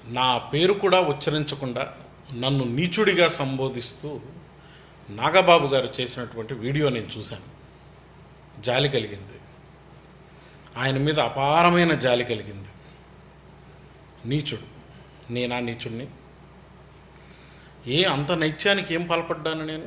నా పేరు కూడా ఉచ్చరించకుండా నన్ను నీచుడిగా సంబోధిస్తూ నాగబాబు గారు చేసినటువంటి వీడియో నేను చూశాను జాలి కలిగింది ఆయన మీద అపారమైన జాలి కలిగింది నీచుడు నేనా నీచుడిని ఏ అంత నైత్యానికి ఏం పాల్పడ్డాను నేను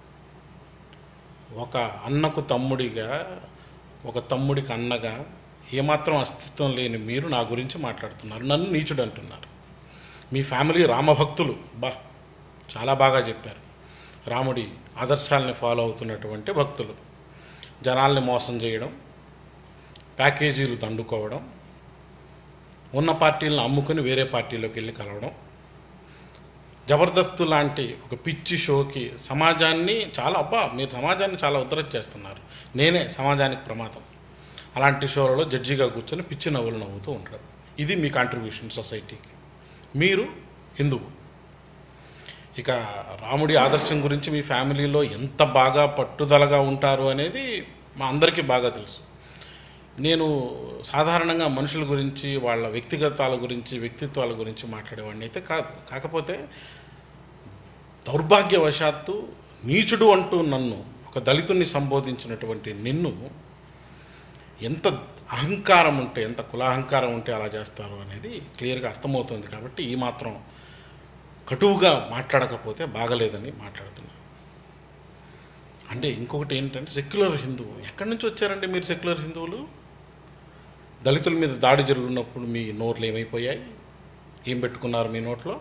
ఒక అన్నకు తమ్ముడిగా ఒక తమ్ముడికి అన్నగా ఏమాత్రం అస్తిత్వం లేని మీరు నా గురించి మాట్లాడుతున్నారు నన్ను నీచుడు అంటున్నారు మీ ఫ్యామిలీ రామభక్తులు బా చాలా బాగా చెప్పారు రాముడి ఆదర్శాలని ఫాలో అవుతున్నటువంటి భక్తులు జనాల్ని మోసం చేయడం ప్యాకేజీలు దండుకోవడం ఉన్న పార్టీలను అమ్ముకుని వేరే పార్టీలోకి వెళ్ళి కలవడం జబర్దస్త్ లాంటి ఒక పిచ్చి షోకి సమాజాన్ని చాలా అబ్బా మీరు సమాజాన్ని చాలా ఉద్ధరణ చేస్తున్నారు నేనే సమాజానికి ప్రమాదం అలాంటి షోలలో జడ్జిగా కూర్చొని పిచ్చి నవ్వులు నవ్వుతూ ఉండడం ఇది మీ కాంట్రిబ్యూషన్ సొసైటీకి మీరు హిందువు ఇక రాముడి ఆదర్శం గురించి మీ ఫ్యామిలీలో ఎంత బాగా పట్టుదలగా ఉంటారు అనేది మా అందరికీ బాగా తెలుసు నేను సాధారణంగా మనుషుల గురించి వాళ్ళ వ్యక్తిగతాల గురించి వ్యక్తిత్వాల గురించి మాట్లాడేవాడిని అయితే కాదు కాకపోతే దౌర్భాగ్యవశాత్తు నీచుడు అంటూ నన్ను ఒక దళితుణ్ణి సంబోధించినటువంటి నిన్ను ఎంత అహంకారం ఉంటే ఎంత కులాహంకారం ఉంటే అలా చేస్తారు అనేది క్లియర్గా అర్థమవుతుంది కాబట్టి ఈ మాత్రం కటువుగా మాట్లాడకపోతే బాగలేదని మాట్లాడుతున్నాను అంటే ఇంకొకటి ఏంటంటే సెక్యులర్ హిందువు ఎక్కడి నుంచి వచ్చారండి మీరు సెక్యులర్ హిందువులు దళితుల మీద దాడి జరుగుతున్నప్పుడు మీ నోట్లు ఏమైపోయాయి ఏం పెట్టుకున్నారు మీ నోట్లో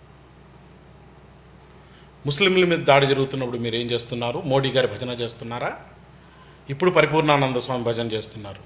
ముస్లింల మీద దాడి జరుగుతున్నప్పుడు మీరు ఏం చేస్తున్నారు మోడీ గారి భజన చేస్తున్నారా ఇప్పుడు పరిపూర్ణానంద స్వామి భజన చేస్తున్నారు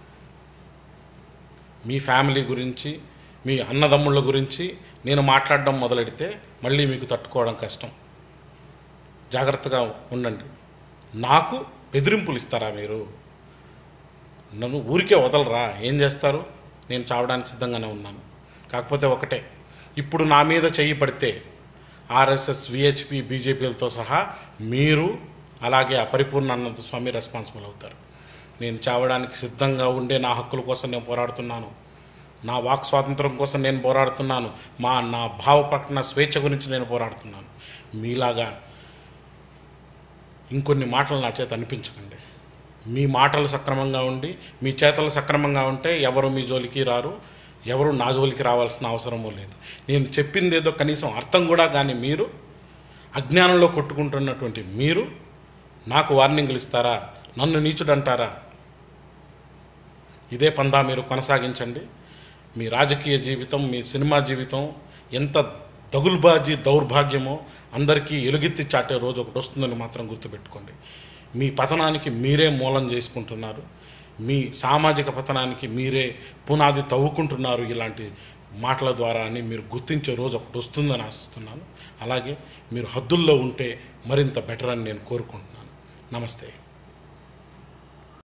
మీ ఫ్యామిలీ గురించి మీ అన్నదమ్ముళ్ళ గురించి నేను మాట్లాడడం మొదలెడితే మళ్ళీ మీకు తట్టుకోవడం కష్టం జాగ్రత్తగా ఉండండి నాకు బెదిరింపులు ఇస్తారా మీరు నన్ను ఊరికే వదలరా ఏం చేస్తారు నేను చావడానికి సిద్ధంగానే ఉన్నాను కాకపోతే ఒకటే ఇప్పుడు నా మీద చెయ్యి పడితే ఆర్ఎస్ఎస్ విహెచ్పి బీజేపీలతో సహా మీరు అలాగే అపరిపూర్ణ అనంత స్వామి రెస్పాన్సిబుల్ అవుతారు నేను చావడానికి సిద్ధంగా ఉండే నా హక్కుల కోసం నేను పోరాడుతున్నాను నా వాక్ స్వాతంత్రం కోసం నేను పోరాడుతున్నాను మా నా భావ ప్రకటన స్వేచ్ఛ గురించి నేను పోరాడుతున్నాను మీలాగా ఇంకొన్ని మాటలు నా చేత అనిపించకండి మీ మాటలు సక్రమంగా ఉండి మీ చేతలు సక్రమంగా ఉంటే ఎవరు మీ జోలికి రారు ఎవరు నా జోలికి రావాల్సిన అవసరమూ లేదు నేను చెప్పింది ఏదో కనీసం అర్థం కూడా కానీ మీరు అజ్ఞానంలో కొట్టుకుంటున్నటువంటి మీరు నాకు వార్నింగ్లు ఇస్తారా నన్ను నీచుడంటారా ఇదే పందా మీరు కొనసాగించండి మీ రాజకీయ జీవితం మీ సినిమా జీవితం ఎంత దగుల్బాజీ దౌర్భాగ్యమో అందరికీ ఎలుగెత్తి చాటే రోజు ఒకటి వస్తుందని మాత్రం గుర్తుపెట్టుకోండి మీ పతనానికి మీరే మూలం చేసుకుంటున్నారు మీ సామాజిక పతనానికి మీరే పునాది తవ్వుకుంటున్నారు ఇలాంటి మాటల ద్వారా అని మీరు గుర్తించే రోజు ఒకటి వస్తుందని ఆశిస్తున్నాను అలాగే మీరు హద్దుల్లో ఉంటే మరింత బెటర్ అని నేను కోరుకుంటున్నాను నమస్తే